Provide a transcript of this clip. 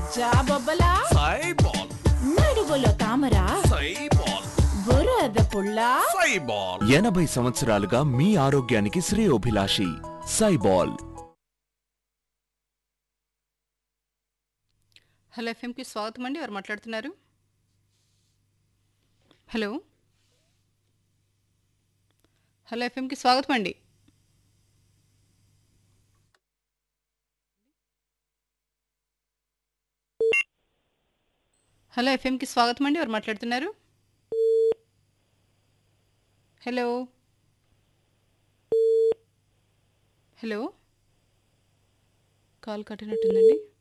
జాబొబ్బలా సైబాల్ నడుగులో తామరా సైబాల్ బురద పుల్లా సైబాల్ ఎనభై సంవత్సరాలుగా మీ ఆరోగ్యానికి శ్రేయోభిలాషి సైబాల్ హలో ఎఫ్ఎంకి స్వాగతం అండి ఎవరు మాట్లాడుతున్నారు హలో హలో ఎఫ్ఎంకి స్వాగతం అండి హలో ఎఫ్ఎంకి స్వాగతం అండి ఎవరు మాట్లాడుతున్నారు హలో హలో కాల్ కట్టినట్టుందండి